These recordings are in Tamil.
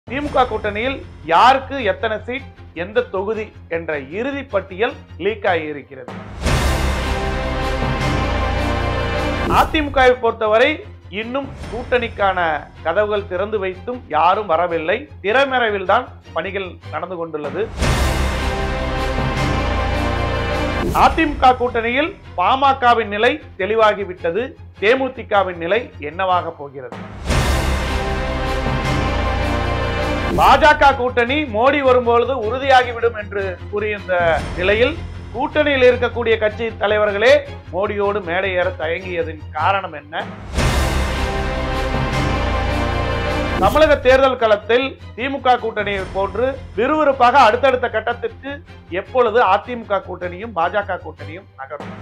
திமுக கூட்டணியில் யாருக்கு எத்தனை சீட் எந்த தொகுதி என்ற இறுதி பட்டியல் லீக் ஆகி இருக்கிறது அதிமுகவை பொறுத்தவரை இன்னும் கூட்டணிக்கான கதவுகள் திறந்து வைத்தும் யாரும் வரவில்லை திறமறைவில் தான் பணிகள் நடந்து கொண்டுள்ளது அதிமுக கூட்டணியில் பாமகவின் நிலை தெளிவாகிவிட்டது தேமுதிகவின் நிலை என்னவாக போகிறது பாஜக கூட்டணி மோடி வரும்பொழுது உறுதியாகிவிடும் என்று கூறியிருந்த நிலையில் கூட்டணியில் இருக்கக்கூடிய கட்சி தலைவர்களே மோடியோடு மேடை ஏற தயங்கியதின் காரணம் என்ன தமிழக தேர்தல் களத்தில் திமுக கூட்டணியை போன்று விறுவிறுப்பாக அடுத்தடுத்த கட்டத்திற்கு எப்பொழுது அதிமுக கூட்டணியும் பாஜக கூட்டணியும் நகரும்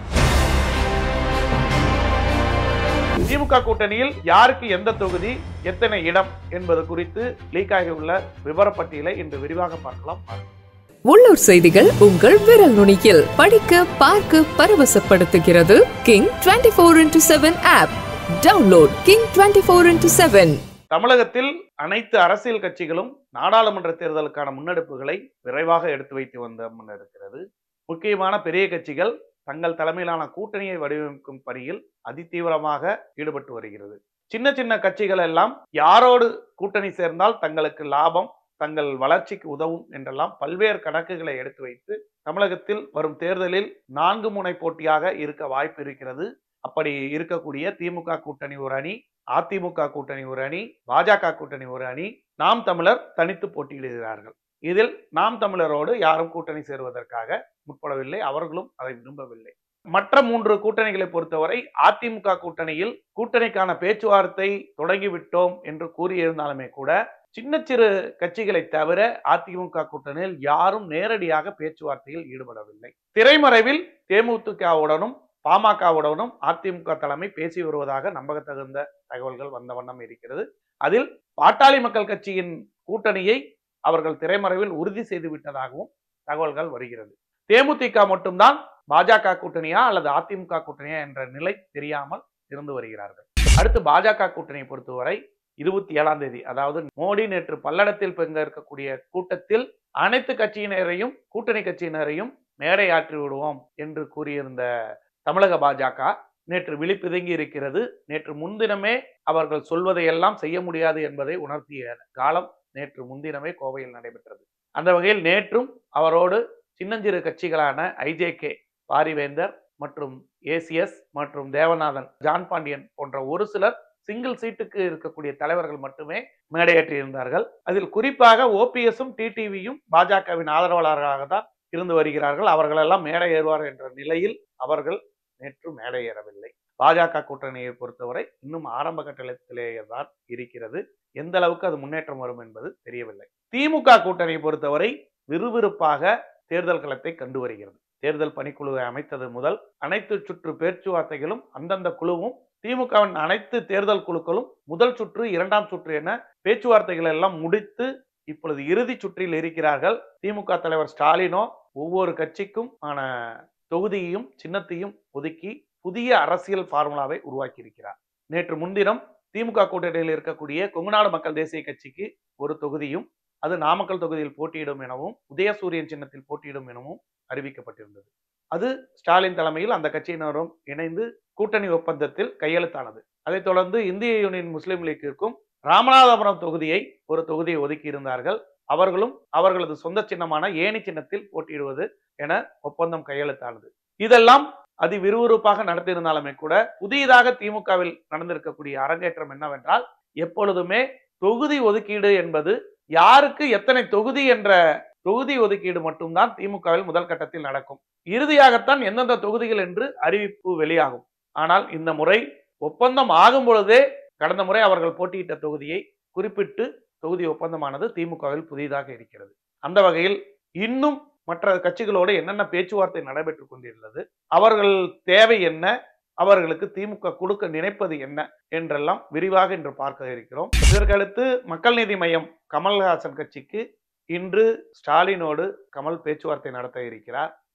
திமுக கூட்டணியில் யாருக்கு எந்த தொகுதி எத்தனை இடம் என்பது குறித்து லீக் ஆகியுள்ள விவரப்பட்டியலை இன்று விரிவாக பார்க்கலாம் உள்ளூர் செய்திகள் உங்கள் விரல் நுனியில் படிக்க பார்க்க பரவசப்படுத்துகிறது King twenty four into seven app download King twenty four into seven தமிழகத்தில் அனைத்து அரசியல் கட்சிகளும் நாடாளுமன்ற தேர்தலுக்கான முன்னெடுப்புகளை விரைவாக எடுத்து வைத்து வந்த முன்னெடுக்கிறது முக்கியமான பெரிய கட்சிகள் தங்கள் தலைமையிலான கூட்டணியை வடிவமைக்கும் பணியில் அதிதீவிரமாக ஈடுபட்டு வருகிறது சின்ன சின்ன கட்சிகள் எல்லாம் யாரோடு கூட்டணி சேர்ந்தால் தங்களுக்கு லாபம் தங்கள் வளர்ச்சிக்கு உதவும் என்றெல்லாம் பல்வேறு கணக்குகளை எடுத்து வைத்து தமிழகத்தில் வரும் தேர்தலில் நான்கு முனை போட்டியாக இருக்க வாய்ப்பு இருக்கிறது அப்படி இருக்கக்கூடிய திமுக கூட்டணி ஒரு அணி அதிமுக கூட்டணி ஒரு அணி பாஜக கூட்டணி ஒரு அணி நாம் தமிழர் தனித்து போட்டியிடுகிறார்கள் இதில் நாம் தமிழரோடு யாரும் கூட்டணி சேருவதற்காக முற்படவில்லை அவர்களும் அதை விரும்பவில்லை மற்ற மூன்று கூட்டணிகளை பொறுத்தவரை அதிமுக கூட்டணியில் கூட்டணிக்கான பேச்சுவார்த்தை தொடங்கிவிட்டோம் என்று கூறியிருந்தாலுமே கூட சின்ன சிறு கட்சிகளை தவிர அதிமுக கூட்டணியில் யாரும் நேரடியாக பேச்சுவார்த்தையில் ஈடுபடவில்லை திரைமறைவில் தேமுதிகவுடனும் பாமகவுடனும் அதிமுக தலைமை பேசி வருவதாக நம்பகத்தகுந்த தகவல்கள் வந்த வண்ணம் இருக்கிறது அதில் பாட்டாளி மக்கள் கட்சியின் கூட்டணியை அவர்கள் திரைமறைவில் உறுதி செய்து விட்டதாகவும் தகவல்கள் வருகிறது தேமுதிக மட்டும்தான் பாஜக கூட்டணியா அல்லது அதிமுக கூட்டணியா என்ற நிலை தெரியாமல் இருந்து வருகிறார்கள் அடுத்து பாஜக கூட்டணியை பொறுத்தவரை இருபத்தி ஏழாம் தேதி அதாவது மோடி நேற்று பல்லடத்தில் பங்க இருக்கக்கூடிய கூட்டத்தில் அனைத்து கட்சியினரையும் கூட்டணி கட்சியினரையும் மேடையாற்றி விடுவோம் என்று கூறியிருந்த தமிழக பாஜக நேற்று விழிப்பிதுங்கி இருக்கிறது நேற்று முன்தினமே அவர்கள் சொல்வதையெல்லாம் செய்ய முடியாது என்பதை உணர்த்திய காலம் நேற்று முன்தினமே கோவையில் நடைபெற்றது அந்த வகையில் நேற்றும் அவரோடு சின்னஞ்சிறு கட்சிகளான ஐஜேகே பாரிவேந்தர் மற்றும் ஏசிஎஸ் மற்றும் தேவநாதன் ஜான் பாண்டியன் போன்ற ஒரு சிலர் சிங்கிள் சீட்டுக்கு இருக்கக்கூடிய தலைவர்கள் மட்டுமே மேடையேற்றி இருந்தார்கள் அதில் குறிப்பாக ஓபிஎஸும் டிடிவியும் பாஜகவின் ஆதரவாளர்களாக தான் இருந்து வருகிறார்கள் அவர்களெல்லாம் மேடை ஏறுவார் என்ற நிலையில் அவர்கள் நேற்று மேடை ஏறவில்லை பாஜக கூட்டணியை பொறுத்தவரை இன்னும் ஆரம்ப கட்டத்திலேயே தான் இருக்கிறது எந்த அளவுக்கு அது முன்னேற்றம் வரும் என்பது தெரியவில்லை திமுக கூட்டணியை பொறுத்தவரை விறுவிறுப்பாக தேர்தல் களத்தை கண்டு வருகிறது தேர்தல் பணிக்குழுவை அமைத்தது முதல் அனைத்து சுற்று பேச்சுவார்த்தைகளும் அந்தந்த குழுவும் திமுகவின் அனைத்து தேர்தல் குழுக்களும் முதல் சுற்று இரண்டாம் சுற்று என பேச்சுவார்த்தைகள் எல்லாம் முடித்து இப்பொழுது இறுதி சுற்றில் இருக்கிறார்கள் திமுக தலைவர் ஸ்டாலினோ ஒவ்வொரு கட்சிக்கும் ஆன தொகுதியையும் சின்னத்தையும் ஒதுக்கி புதிய அரசியல் ஃபார்முலாவை உருவாக்கி இருக்கிறார் நேற்று முன்தினம் திமுக கூட்டணியில் இருக்கக்கூடிய கொங்குநாடு மக்கள் தேசிய கட்சிக்கு ஒரு தொகுதியும் அது நாமக்கல் தொகுதியில் போட்டியிடும் எனவும் உதயசூரியன் சின்னத்தில் போட்டியிடும் எனவும் அறிவிக்கப்பட்டிருந்தது அது ஸ்டாலின் தலைமையில் அந்த கட்சியினரும் இணைந்து கூட்டணி ஒப்பந்தத்தில் கையெழுத்தானது அதைத் தொடர்ந்து இந்திய யூனியன் முஸ்லீம் லீக்கிற்கும் ராமநாதபுரம் தொகுதியை ஒரு தொகுதியை ஒதுக்கி இருந்தார்கள் அவர்களும் அவர்களது சொந்த சின்னமான ஏணி சின்னத்தில் போட்டியிடுவது என ஒப்பந்தம் கையெழுத்தானது இதெல்லாம் அதி விறுவிறுப்பாக நடத்தியிருந்தாலுமே கூட புதியதாக திமுகவில் நடந்திருக்கக்கூடிய அரங்கேற்றம் என்னவென்றால் எப்பொழுதுமே தொகுதி ஒதுக்கீடு என்பது யாருக்கு எத்தனை தொகுதி என்ற தொகுதி ஒதுக்கீடு மட்டும்தான் திமுகவில் முதல் கட்டத்தில் நடக்கும் இறுதியாகத்தான் எந்தெந்த தொகுதிகள் என்று அறிவிப்பு வெளியாகும் ஆனால் இந்த முறை ஒப்பந்தம் ஆகும் பொழுதே கடந்த முறை அவர்கள் போட்டியிட்ட தொகுதியை குறிப்பிட்டு தொகுதி ஒப்பந்தமானது திமுகவில் புதிதாக இருக்கிறது அந்த வகையில் இன்னும் மற்ற கட்சிகளோடு என்னென்ன பேச்சுவார்த்தை நடைபெற்றுக் கொண்டிருந்தது அவர்கள் தேவை என்ன அவர்களுக்கு திமுக கொடுக்க நினைப்பது என்ன என்றெல்லாம் விரிவாக இன்று பார்க்க இருக்கிறோம் இதற்கடுத்து மக்கள் நீதி மையம் கமல்ஹாசன் கட்சிக்கு இன்று ஸ்டாலினோடு கமல் பேச்சுவார்த்தை நடத்த இருக்கிறார்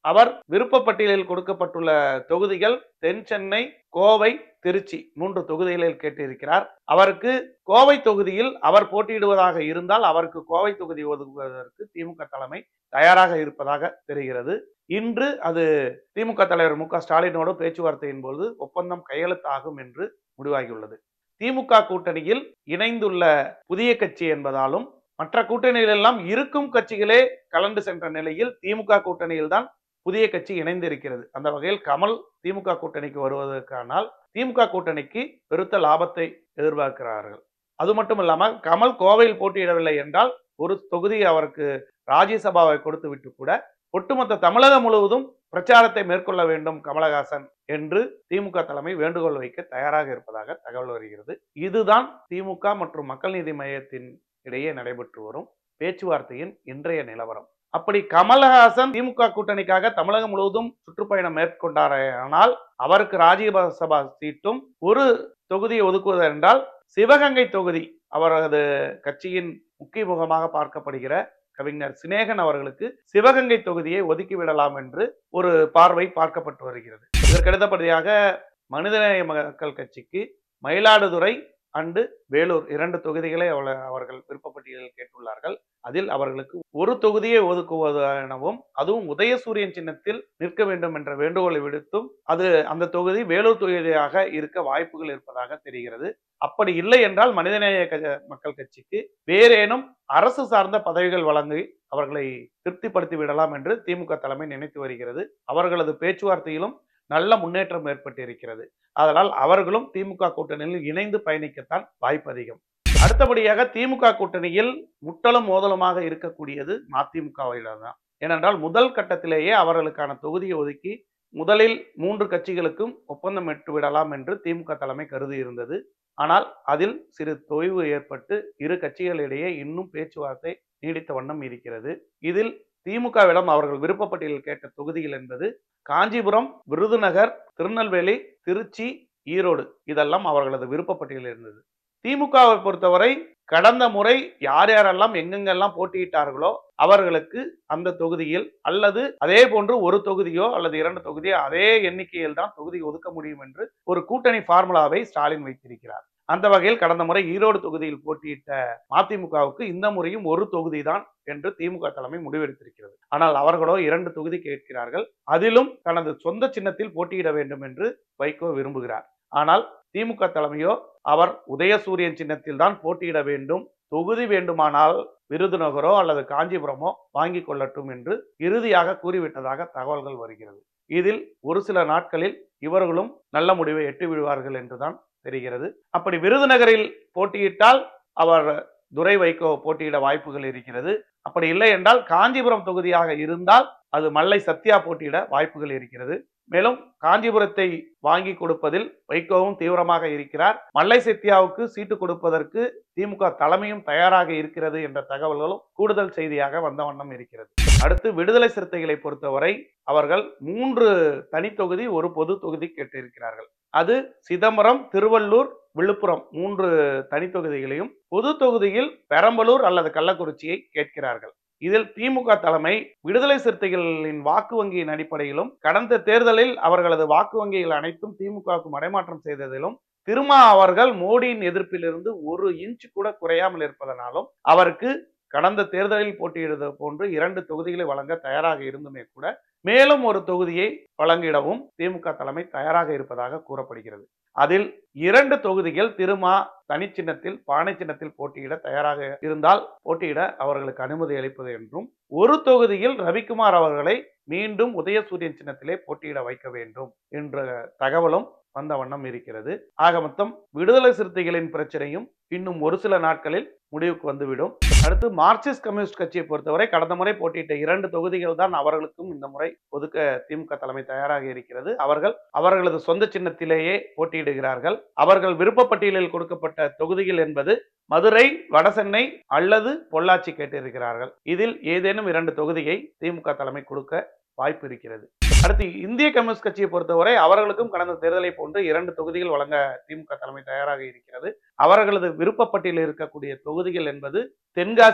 அவர் விருப்பப்பட்டியலில் கொடுக்கப்பட்டுள்ள தொகுதிகள் தென் சென்னை கோவை திருச்சி மூன்று தொகுதிகளில் கேட்டிருக்கிறார் அவருக்கு கோவை தொகுதியில் அவர் போட்டியிடுவதாக இருந்தால் அவருக்கு கோவை தொகுதி ஒதுக்குவதற்கு திமுக தலைமை தயாராக இருப்பதாக தெரிகிறது இன்று அது திமுக தலைவர் மு க ஸ்டாலினோடு பேச்சுவார்த்தையின் போது ஒப்பந்தம் கையெழுத்தாகும் என்று முடிவாகியுள்ளது திமுக கூட்டணியில் இணைந்துள்ள புதிய கட்சி என்பதாலும் மற்ற கூட்டணியிலெல்லாம் இருக்கும் கட்சிகளே கலந்து சென்ற நிலையில் திமுக கூட்டணியில் தான் புதிய கட்சி இணைந்திருக்கிறது அந்த வகையில் கமல் திமுக கூட்டணிக்கு வருவதற்கானால் திமுக கூட்டணிக்கு பெருத்த லாபத்தை எதிர்பார்க்கிறார்கள் அது மட்டும் இல்லாமல் கமல் கோவையில் போட்டியிடவில்லை என்றால் ஒரு தொகுதி அவருக்கு ராஜ்யசபாவை கொடுத்து விட்டு கூட ஒட்டுமொத்த தமிழகம் முழுவதும் பிரச்சாரத்தை மேற்கொள்ள வேண்டும் கமலஹாசன் என்று திமுக தலைமை வேண்டுகோள் வைக்க தயாராக இருப்பதாக தகவல் வருகிறது இதுதான் திமுக மற்றும் மக்கள் நீதி மையத்தின் இடையே நடைபெற்று வரும் பேச்சுவார்த்தையின் இன்றைய நிலவரம் அப்படி கமலஹாசன் திமுக கூட்டணிக்காக தமிழகம் முழுவதும் சுற்றுப்பயணம் மேற்கொண்டாரானால் அவருக்கு ராஜ்யசபா சீட்டும் ஒரு தொகுதியை ஒதுக்குவது என்றால் சிவகங்கை தொகுதி அவரது கட்சியின் முக்கிய முகமாக பார்க்கப்படுகிற கவிஞர் சினேகன் அவர்களுக்கு சிவகங்கை தொகுதியை ஒதுக்கிவிடலாம் என்று ஒரு பார்வை பார்க்கப்பட்டு வருகிறது இதற்கு அடுத்தபடியாக மனிதநேய மக்கள் கட்சிக்கு மயிலாடுதுறை அண்டு வேலூர் இரண்டு தொகுதிகளை அவள- அவர்கள் விருப்பப்பட்டியலில் கேட்டுள்ளார்கள் அதில் அவர்களுக்கு ஒரு தொகுதியை ஒதுக்குவது எனவும் அதுவும் உதயசூரியன் சின்னத்தில் நிற்க வேண்டும் என்ற வேண்டுகோளை விடுத்தும் அது அந்த தொகுதி வேலூர் தொகுதியாக இருக்க வாய்ப்புகள் இருப்பதாக தெரிகிறது அப்படி இல்லை என்றால் மனிதநேய க- மக்கள் கட்சிக்கு வேறேனும் அரசு சார்ந்த பதவிகள் வழங்கி அவர்களை திருப்திப்படுத்தி விடலாம் என்று திமுக தலைமை நினைத்து வருகிறது அவர்களது பேச்சுவார்த்தையிலும் நல்ல முன்னேற்றம் ஏற்பட்டிருக்கிறது அதனால் அவர்களும் திமுக கூட்டணியில் இணைந்து பயணிக்கத்தான் வாய்ப்பு அதிகம் அடுத்தபடியாக திமுக கூட்டணியில் முட்டலும் மோதலுமாக இருக்கக்கூடியது மதிமுகவிடம் தான் ஏனென்றால் முதல் கட்டத்திலேயே அவர்களுக்கான தொகுதியை ஒதுக்கி முதலில் மூன்று கட்சிகளுக்கும் ஒப்பந்தம் எட்டு விடலாம் என்று திமுக தலைமை கருதி இருந்தது ஆனால் அதில் சிறு தொய்வு ஏற்பட்டு இரு கட்சிகளிடையே இன்னும் பேச்சுவார்த்தை நீடித்த வண்ணம் இருக்கிறது இதில் திமுகவிடம் அவர்கள் விருப்பப்பட்டியலில் கேட்ட தொகுதிகள் என்பது காஞ்சிபுரம் விருதுநகர் திருநெல்வேலி திருச்சி ஈரோடு இதெல்லாம் அவர்களது விருப்பப்பட்டியலில் இருந்தது திமுகவை பொறுத்தவரை கடந்த முறை யார் யாரெல்லாம் எங்கெங்கெல்லாம் போட்டியிட்டார்களோ அவர்களுக்கு அந்த தொகுதியில் அல்லது அதே போன்று ஒரு தொகுதியோ அல்லது இரண்டு தொகுதியோ அதே எண்ணிக்கையில் தான் தொகுதி ஒதுக்க முடியும் என்று ஒரு கூட்டணி ஃபார்முலாவை ஸ்டாலின் வைத்திருக்கிறார் அந்த வகையில் கடந்த முறை ஈரோடு தொகுதியில் போட்டியிட்ட மதிமுகவுக்கு இந்த முறையும் ஒரு தொகுதி தான் என்று திமுக தலைமை முடிவெடுத்திருக்கிறது ஆனால் அவர்களோ இரண்டு தொகுதி கேட்கிறார்கள் அதிலும் தனது சொந்த சின்னத்தில் போட்டியிட வேண்டும் என்று வைகோ விரும்புகிறார் ஆனால் திமுக தலைமையோ அவர் உதயசூரியன் சின்னத்தில் தான் போட்டியிட வேண்டும் தொகுதி வேண்டுமானால் விருதுநகரோ அல்லது காஞ்சிபுரமோ வாங்கி கொள்ளட்டும் என்று இறுதியாக கூறிவிட்டதாக தகவல்கள் வருகிறது இதில் ஒரு சில நாட்களில் இவர்களும் நல்ல முடிவை எட்டி விடுவார்கள் என்றுதான் தெரிகிறது அப்படி விருதுநகரில் போட்டியிட்டால் அவர் துரை வைகோ போட்டியிட வாய்ப்புகள் இருக்கிறது அப்படி இல்லை என்றால் காஞ்சிபுரம் தொகுதியாக இருந்தால் அது மல்லை சத்யா போட்டியிட வாய்ப்புகள் இருக்கிறது மேலும் காஞ்சிபுரத்தை வாங்கி கொடுப்பதில் வைகோவும் தீவிரமாக இருக்கிறார் மல்லை சத்யாவுக்கு சீட்டு கொடுப்பதற்கு திமுக தலைமையும் தயாராக இருக்கிறது என்ற தகவல்களும் கூடுதல் செய்தியாக வந்த வண்ணம் இருக்கிறது அடுத்து விடுதலை சிறுத்தைகளை பொறுத்தவரை அவர்கள் மூன்று தனி தொகுதி ஒரு பொது தொகுதி கேட்டிருக்கிறார்கள் அது சிதம்பரம் திருவள்ளூர் விழுப்புரம் மூன்று தனி தொகுதிகளையும் பொது தொகுதியில் பெரம்பலூர் அல்லது கள்ளக்குறிச்சியை கேட்கிறார்கள் இதில் திமுக தலைமை விடுதலை சிறுத்தைகளின் வாக்கு வங்கியின் அடிப்படையிலும் கடந்த தேர்தலில் அவர்களது வாக்கு வங்கிகள் அனைத்தும் திமுகவுக்கு மடைமாற்றம் செய்ததிலும் திருமா அவர்கள் மோடியின் எதிர்ப்பிலிருந்து ஒரு இன்ச் கூட குறையாமல் இருப்பதனாலும் அவருக்கு கடந்த தேர்தலில் போட்டியிடுவது போன்று இரண்டு தொகுதிகளை வழங்க தயாராக இருந்துமே கூட மேலும் ஒரு தொகுதியை வழங்கிடவும் திமுக தலைமை தயாராக இருப்பதாக கூறப்படுகிறது அதில் இரண்டு தொகுதிகள் திருமா தனிச்சின்னத்தில் பானை சின்னத்தில் போட்டியிட தயாராக இருந்தால் போட்டியிட அவர்களுக்கு அனுமதி அளிப்பது என்றும் ஒரு தொகுதியில் ரவிக்குமார் அவர்களை மீண்டும் உதயசூரியன் சின்னத்திலே போட்டியிட வைக்க வேண்டும் என்ற தகவலும் வந்த வண்ணம் இருக்கிறது ஆக மொத்தம் விடுதலை சிறுத்தைகளின் பிரச்சனையும் இன்னும் ஒரு சில நாட்களில் முடிவுக்கு வந்துவிடும் அடுத்து மார்க்சிஸ்ட் கம்யூனிஸ்ட் கட்சியை பொறுத்தவரை கடந்த முறை போட்டியிட்ட இரண்டு தொகுதிகள் தான் அவர்களுக்கும் இந்த முறை ஒதுக்க திமுக தலைமை தயாராக இருக்கிறது அவர்கள் அவர்களது சொந்த சின்னத்திலேயே போட்டியிடுகிறார்கள் அவர்கள் விருப்பப்பட்டியலில் கொடுக்கப்பட்ட தொகுதிகள் என்பது மதுரை வடசென்னை அல்லது பொள்ளாச்சி கேட்டிருக்கிறார்கள் இதில் ஏதேனும் இரண்டு தொகுதியை திமுக தலைமை கொடுக்க வாய்ப்பு இருக்கிறது அடுத்து இந்திய கம்யூனிஸ்ட் கட்சியை பொறுத்தவரை அவர்களுக்கும் கடந்த தேர்தலை போன்று இரண்டு தொகுதிகள் வழங்க திமுக தலைமை தயாராக இருக்கிறது அவர்களது விருப்பப்பட்டியலில் இருக்கக்கூடிய தொகுதிகள் என்பது தென்காசி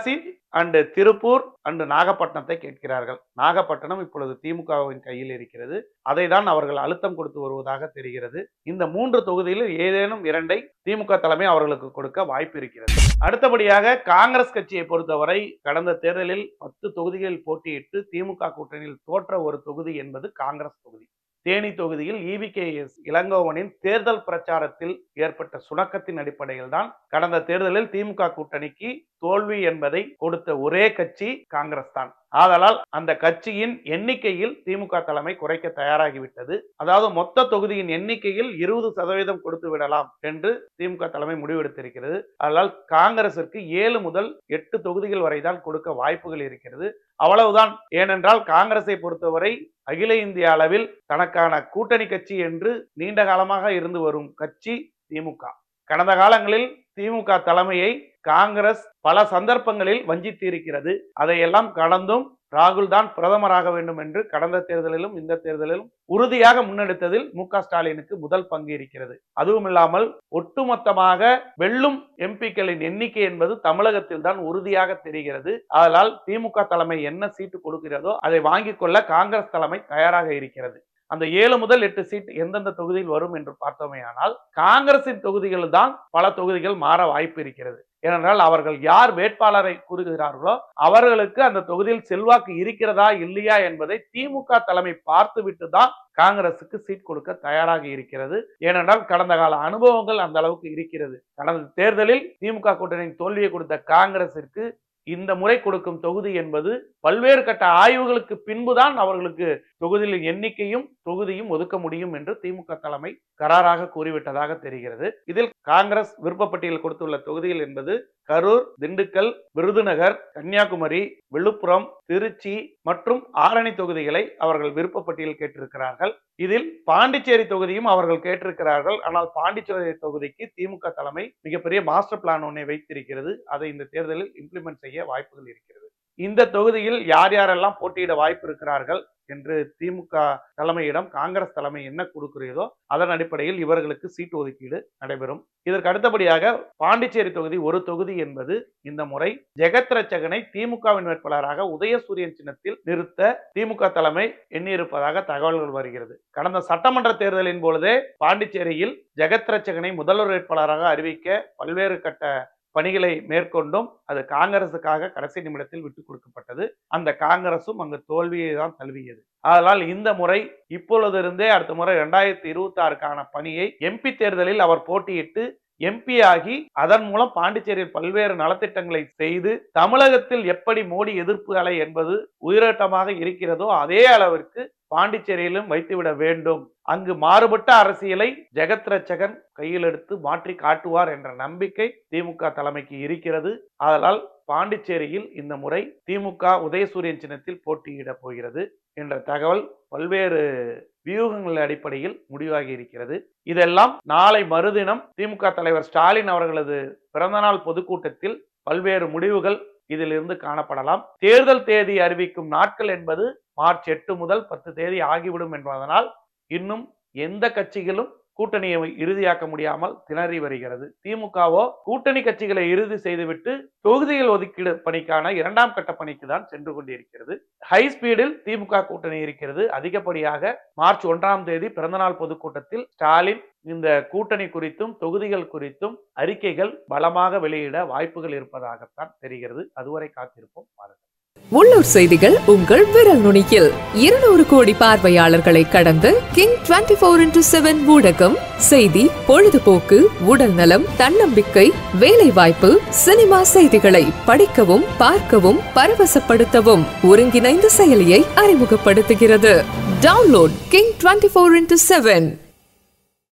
அண்டு திருப்பூர் அண்டு நாகப்பட்டினத்தை கேட்கிறார்கள் நாகப்பட்டினம் இப்பொழுது திமுகவின் கையில் இருக்கிறது அதை தான் அவர்கள் அழுத்தம் கொடுத்து வருவதாக தெரிகிறது இந்த மூன்று தொகுதியில் ஏதேனும் இரண்டை திமுக தலைமை அவர்களுக்கு கொடுக்க வாய்ப்பு இருக்கிறது அடுத்தபடியாக காங்கிரஸ் கட்சியை பொறுத்தவரை கடந்த தேர்தலில் பத்து தொகுதிகளில் போட்டியிட்டு திமுக கூட்டணியில் தோற்ற ஒரு தொகுதி என்பது காங்கிரஸ் தொகுதி தேனி தொகுதியில் இவிகேஎஸ் இளங்கோவனின் தேர்தல் பிரச்சாரத்தில் ஏற்பட்ட சுணக்கத்தின் அடிப்படையில் தான் கடந்த தேர்தலில் திமுக கூட்டணிக்கு தோல்வி என்பதை கொடுத்த ஒரே கட்சி காங்கிரஸ் தான் ஆதலால் அந்த கட்சியின் எண்ணிக்கையில் திமுக தலைமை குறைக்க தயாராகிவிட்டது அதாவது மொத்த தொகுதியின் எண்ணிக்கையில் இருபது சதவீதம் கொடுத்து விடலாம் என்று திமுக தலைமை முடிவெடுத்திருக்கிறது அதனால் காங்கிரசிற்கு ஏழு முதல் எட்டு தொகுதிகள் வரை தான் கொடுக்க வாய்ப்புகள் இருக்கிறது அவ்வளவுதான் ஏனென்றால் காங்கிரஸை பொறுத்தவரை அகில இந்திய அளவில் தனக்கான கூட்டணி கட்சி என்று நீண்ட காலமாக இருந்து வரும் கட்சி திமுக கடந்த காலங்களில் திமுக தலைமையை காங்கிரஸ் பல சந்தர்ப்பங்களில் வஞ்சித்து இருக்கிறது அதையெல்லாம் கடந்தும் ராகுல் தான் பிரதமராக வேண்டும் என்று கடந்த தேர்தலிலும் இந்த தேர்தலிலும் உறுதியாக முன்னெடுத்ததில் மு க ஸ்டாலினுக்கு முதல் பங்கு இருக்கிறது அதுவும் இல்லாமல் ஒட்டுமொத்தமாக வெல்லும் எம்பிக்களின் எண்ணிக்கை என்பது தமிழகத்தில் தான் உறுதியாக தெரிகிறது அதனால் திமுக தலைமை என்ன சீட்டு கொடுக்கிறதோ அதை வாங்கிக் கொள்ள காங்கிரஸ் தலைமை தயாராக இருக்கிறது அந்த ஏழு முதல் எட்டு சீட் எந்தெந்த தொகுதியில் வரும் என்று பார்த்தோமேயானால் காங்கிரசின் தொகுதிகள் தான் பல தொகுதிகள் மாற வாய்ப்பு இருக்கிறது ஏனென்றால் அவர்கள் யார் வேட்பாளரை கூறுகிறார்களோ அவர்களுக்கு அந்த தொகுதியில் செல்வாக்கு இருக்கிறதா இல்லையா என்பதை திமுக தலைமை பார்த்துவிட்டு தான் காங்கிரசுக்கு சீட் கொடுக்க தயாராக இருக்கிறது ஏனென்றால் கடந்த கால அனுபவங்கள் அந்த அளவுக்கு இருக்கிறது கடந்த தேர்தலில் திமுக கூட்டணியின் தோல்வியை கொடுத்த காங்கிரசிற்கு இந்த முறை கொடுக்கும் தொகுதி என்பது பல்வேறு கட்ட ஆய்வுகளுக்கு பின்புதான் அவர்களுக்கு தொகுதியின் எண்ணிக்கையும் தொகுதியும் ஒதுக்க முடியும் என்று திமுக தலைமை கராராக கூறிவிட்டதாக தெரிகிறது இதில் காங்கிரஸ் விருப்பப்பட்டியல் கொடுத்துள்ள தொகுதிகள் என்பது கரூர் திண்டுக்கல் விருதுநகர் கன்னியாகுமரி விழுப்புரம் திருச்சி மற்றும் ஆரணி தொகுதிகளை அவர்கள் விருப்பப்பட்டியல் கேட்டிருக்கிறார்கள் இதில் பாண்டிச்சேரி தொகுதியும் அவர்கள் கேட்டிருக்கிறார்கள் ஆனால் பாண்டிச்சேரி தொகுதிக்கு திமுக தலைமை மிகப்பெரிய மாஸ்டர் பிளான் ஒன்றை வைத்திருக்கிறது அதை இந்த தேர்தலில் இம்ப்ளிமெண்ட் செய்ய வாய்ப்புகள் இருக்கிறது இந்த தொகுதியில் யார் யாரெல்லாம் போட்டியிட வாய்ப்பு இருக்கிறார்கள் என்று திமுக தலைமையிடம் காங்கிரஸ் தலைமை என்ன கொடுக்கிறதோ அதன் அடிப்படையில் இவர்களுக்கு சீட்டு ஒதுக்கீடு நடைபெறும் இதற்கு அடுத்தபடியாக பாண்டிச்சேரி தொகுதி ஒரு தொகுதி என்பது இந்த முறை ஜெகத் ரச்சகனை திமுகவின் வேட்பாளராக உதயசூரியன் சின்னத்தில் நிறுத்த திமுக தலைமை எண்ணியிருப்பதாக தகவல்கள் வருகிறது கடந்த சட்டமன்ற தேர்தலின் பொழுதே பாண்டிச்சேரியில் ஜெகத் ரச்சகனை முதல்வர் வேட்பாளராக அறிவிக்க பல்வேறு கட்ட பணிகளை மேற்கொண்டும் அது காங்கிரசுக்காக கடைசி நிமிடத்தில் விட்டுக் கொடுக்கப்பட்டது அந்த காங்கிரசும் அங்கு தோல்வியை தான் தழுவியது அதனால் இந்த முறை இப்பொழுதிருந்தே அடுத்த முறை இரண்டாயிரத்தி இருபத்தி ஆறுக்கான பணியை எம்பி தேர்தலில் அவர் போட்டியிட்டு எம்பி ஆகி அதன் மூலம் பாண்டிச்சேரியில் பல்வேறு நலத்திட்டங்களை செய்து தமிழகத்தில் எப்படி மோடி எதிர்ப்பு அலை என்பது உயிரோட்டமாக இருக்கிறதோ அதே அளவிற்கு பாண்டிச்சேரியிலும் வைத்துவிட வேண்டும் அங்கு மாறுபட்ட அரசியலை ஜெகத் ரட்சகன் கையில் எடுத்து மாற்றி காட்டுவார் என்ற நம்பிக்கை திமுக தலைமைக்கு இருக்கிறது அதனால் பாண்டிச்சேரியில் இந்த முறை திமுக உதயசூரியன் சின்னத்தில் போட்டியிட போகிறது என்ற தகவல் பல்வேறு வியூகங்கள் அடிப்படையில் முடிவாகி இருக்கிறது இதெல்லாம் நாளை மறுதினம் திமுக தலைவர் ஸ்டாலின் அவர்களது பிறந்தநாள் பொதுக்கூட்டத்தில் பல்வேறு முடிவுகள் இதிலிருந்து காணப்படலாம் தேர்தல் தேதி அறிவிக்கும் நாட்கள் என்பது மார்ச் எட்டு முதல் பத்து தேதி ஆகிவிடும் என்பதனால் இன்னும் எந்த கட்சிகளும் கூட்டணியை இறுதியாக்க முடியாமல் திணறி வருகிறது திமுகவோ கூட்டணி கட்சிகளை இறுதி செய்துவிட்டு தொகுதிகள் ஒதுக்கீடு பணிக்கான இரண்டாம் கட்ட பணிக்கு தான் சென்று கொண்டிருக்கிறது ஹை ஸ்பீடில் திமுக கூட்டணி இருக்கிறது அதிகப்படியாக மார்ச் ஒன்றாம் தேதி பிறந்தநாள் பொதுக்கூட்டத்தில் ஸ்டாலின் இந்த கூட்டணி குறித்தும் தொகுதிகள் குறித்தும் அறிக்கைகள் பலமாக வெளியிட வாய்ப்புகள் இருப்பதாகத்தான் தெரிகிறது அதுவரை காத்திருப்போம் பாருங்கள் உள்ளூர் செய்திகள் உங்கள் விரல் நுனியில் இருநூறு கோடி பார்வையாளர்களை கடந்து King twenty four into seven ஊடகம் செய்தி பொழுதுபோக்கு உடல் நலம் தன்னம்பிக்கை வேலை வாய்ப்பு சினிமா செய்திகளை படிக்கவும் பார்க்கவும் பரவசப்படுத்தவும் ஒருங்கிணைந்த செயலியை அறிமுகப்படுத்துகிறது download King twenty four into seven